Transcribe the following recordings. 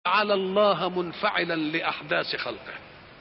يجعل الله منفعلا لاحداث خلقه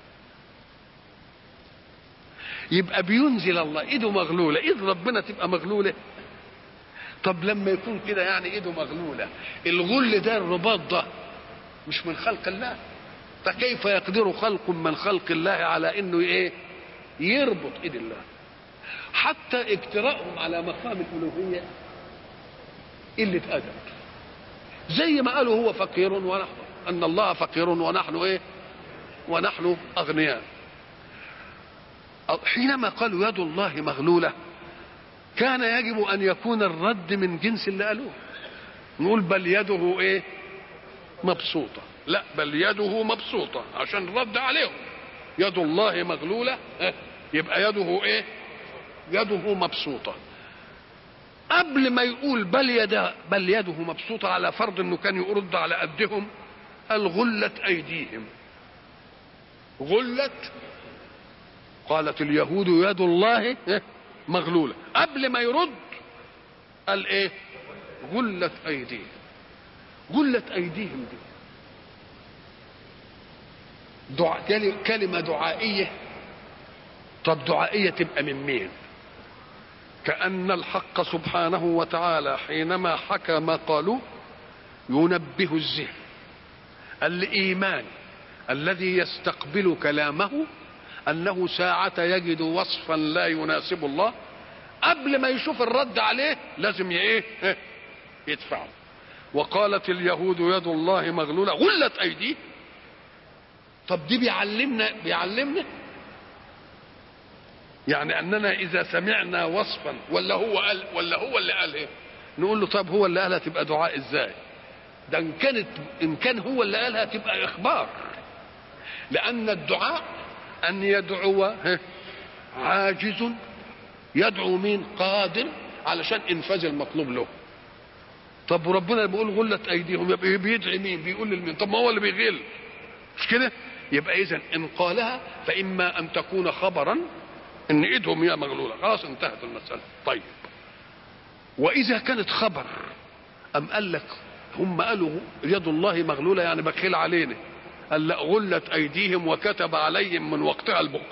يبقى بينزل الله ايده مغلوله ايد ربنا تبقى مغلوله طب لما يكون كده يعني ايده مغلوله الغل ده الرباط ده مش من خلق الله فكيف يقدر خلق من خلق الله على انه ايه يربط ايد الله حتى اجتراءهم على مقام الالوهيه قله ادب زي ما قالوا هو فقير ونحن ان الله فقير ونحن ايه ونحن اغنياء حينما قالوا يد الله مغلوله كان يجب ان يكون الرد من جنس اللي قالوه نقول بل يده ايه مبسوطه لا بل يده مبسوطه عشان رد عليهم يد الله مغلوله اه يبقى يده ايه يده مبسوطه قبل ما يقول بل يد بل يده مبسوطه على فرض انه كان يرد على قدهم قال غلت ايديهم غلت قالت اليهود يد الله مغلوله قبل ما يرد قال ايه غلت ايديهم غلت ايديهم دي دعاء كلمه دعائيه طب دعائيه تبقى من مين كأن الحق سبحانه وتعالى حينما حكى ما قالوا ينبه الذهن الإيمان الذي يستقبل كلامه أنه ساعة يجد وصفا لا يناسب الله قبل ما يشوف الرد عليه لازم ايه يدفعه وقالت اليهود يد الله مغلولة غلت أيديه طب دي بيعلمنا بيعلمنا يعني اننا اذا سمعنا وصفا ولا هو قال ولا هو اللي قال ايه نقول له طب هو اللي قالها تبقى دعاء ازاي ده ان كانت ان كان هو اللي قالها تبقى اخبار لان الدعاء ان يدعو عاجز يدعو مين قادر علشان انفاذ المطلوب له طب وربنا بيقول غلت ايديهم يبقى بيدعي مين بيقول لمين طب ما هو اللي بيغل مش كده يبقى اذا ان قالها فاما ان تكون خبرا ان ايدهم هي مغلوله خلاص انتهت المساله طيب واذا كانت خبر ام قال لك هم قالوا يد الله مغلوله يعني بخيل علينا قال لا غلت ايديهم وكتب عليهم من وقتها البخل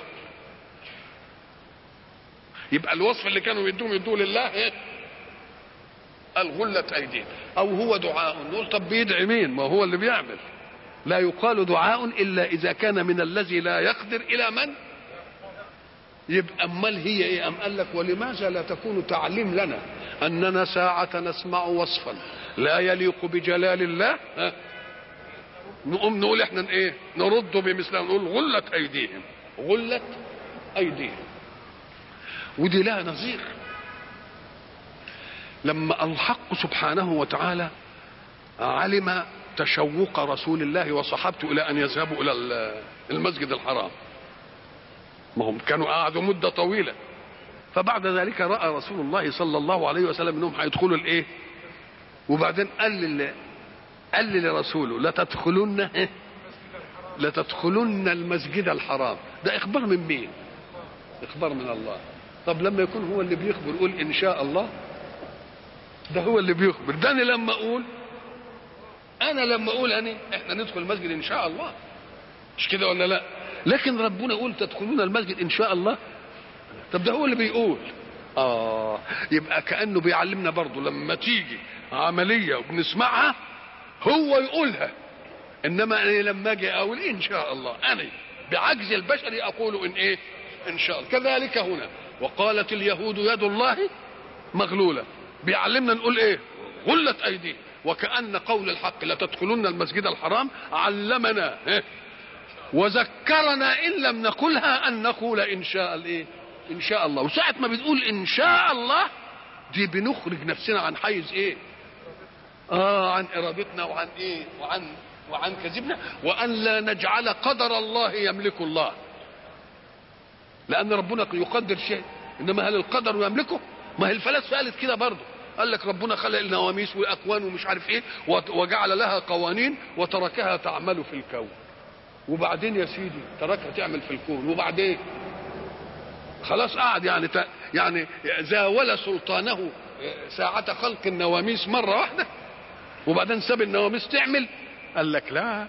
يبقى الوصف اللي كانوا يدوهم يدوه لله ايه قال غلت ايديهم او هو دعاء نقول طب بيدعي مين ما هو اللي بيعمل لا يقال دعاء الا اذا كان من الذي لا يقدر الى من يبقى امال هي ايه ام قال لك ولماذا لا تكون تعليم لنا اننا ساعة نسمع وصفا لا يليق بجلال الله ها نقوم نقول احنا ايه نرد بمثله نقول غلت ايديهم غلت ايديهم ودي لها نظير لما الحق سبحانه وتعالى علم تشوق رسول الله وصحابته الى ان يذهبوا الى المسجد الحرام ما هم كانوا قعدوا مدة طويلة فبعد ذلك رأى رسول الله صلى الله عليه وسلم انهم هيدخلوا الايه وبعدين قال لل قال لرسوله لتدخلن لتدخلن المسجد الحرام ده اخبار من مين اخبار من الله طب لما يكون هو اللي بيخبر يقول ان شاء الله ده هو اللي بيخبر ده انا لما اقول انا لما اقول انا احنا ندخل المسجد ان شاء الله مش كده ولا لا لكن ربنا يقول تدخلون المسجد ان شاء الله طب ده هو اللي بيقول اه يبقى كانه بيعلمنا برضه لما تيجي عمليه وبنسمعها هو يقولها انما انا لما اجي اقول ان شاء الله انا بعجز البشر اقول ان ايه ان شاء الله كذلك هنا وقالت اليهود يد الله مغلوله بيعلمنا نقول ايه غلت ايديه وكان قول الحق لتدخلن المسجد الحرام علمنا إيه؟ وذكرنا ان لم نقلها ان نقول ان شاء الايه ان شاء الله وساعه ما بتقول ان شاء الله دي بنخرج نفسنا عن حيز ايه اه عن ارادتنا وعن ايه وعن وعن كذبنا وان لا نجعل قدر الله يملك الله لان ربنا يقدر شيء انما هل القدر يملكه ما هي الفلاسفه قالت كده برضه قال لك ربنا خلق النواميس واكوان ومش عارف ايه وجعل لها قوانين وتركها تعمل في الكون وبعدين يا سيدي تركها تعمل في الكون وبعدين خلاص قعد يعني يعني زاول سلطانه ساعة خلق النواميس مرة واحدة وبعدين ساب النواميس تعمل قال لك لا